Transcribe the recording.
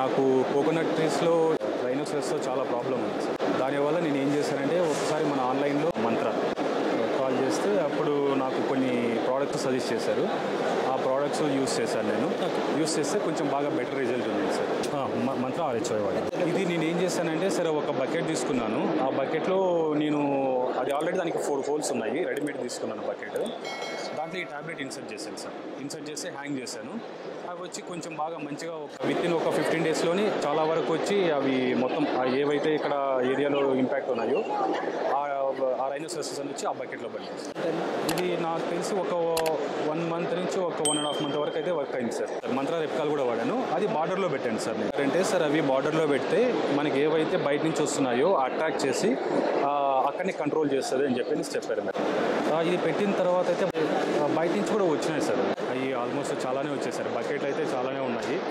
నాకు కోకోనట్ ట్రీస్లో రైనోసరస్తో చాలా ప్రాబ్లం ఉంది సార్ దానివల్ల నేను ఏం చేశానంటే ఒకసారి మన ఆన్లైన్లో మంత్ర కాల్ చేస్తే అప్పుడు నాకు కొన్ని ప్రోడక్ట్స్ సజెస్ట్ చేశారు ఆ ప్రోడక్ట్స్ యూస్ చేశాను నేను యూస్ చేస్తే కొంచెం బాగా బెటర్ రిజల్ట్ ఉంది సార్ ఆ, మ- మంత్ర ఆర్హెచ్ఓ వాడి ఇది నేను ఏం చేశానంటే సరే ఒక బకెట్ తీసుకున్నాను ఆ బకెట్లో నేను అది ఆల్రెడీ దానికి ఫోర్ హోల్స్ ఉన్నాయి రెడీమేడ్ తీసుకున్నాను బకెట్ దాంట్లో ఈ టాబ్లెట్ ఇన్సర్ట్ చేశాను సార్ ఇన్సర్ట్ చేసి హ్యాంగ్ చేశాను అవి వచ్చి కొంచెం బాగా మంచిగా ఒక విత్ ఇన్ ఒక ఫిఫ్టీన్ డేస్లోని చాలా వరకు వచ్చి అవి మొత్తం ఆ ఏవైతే ఇక్కడ ఏరియాలో ఇంపాక్ట్ ఉన్నాయో ఆ ఆ రైనోసరసెస్ అని వచ్చి ఆ బకెట్లో పడింది ఇది నాకు తెలిసి ఒక వన్ మంత్ నుంచి ఒక వన్ అండ్ హాఫ్ మంత్ వరకు అయితే వర్క్ అయింది సార్ మంత్ర రెప్కాల్ కూడా వాడాను అది బార్డర్లో పెట్టాను సార్ నేను అంటే సార్ అవి బార్డర్లో పెడితే మనకి ఏవైతే బయట నుంచి వస్తున్నాయో అట్రాక్ట్ చేసి ఆ, అక్కడనే కంట్రోల్ చేస్తుంది అని చెప్పి చెప్పారు మేడం ఆ, ఇది పెట్టిన తర్వాత అయితే ఆ, బయట నుంచి కూడా వచ్చినాయి సార్ అవి ఆల్మోస్ట్ చాలానే వచ్చాయి సార్ బకెట్లు అయితే చాలానే ఉన్నాయి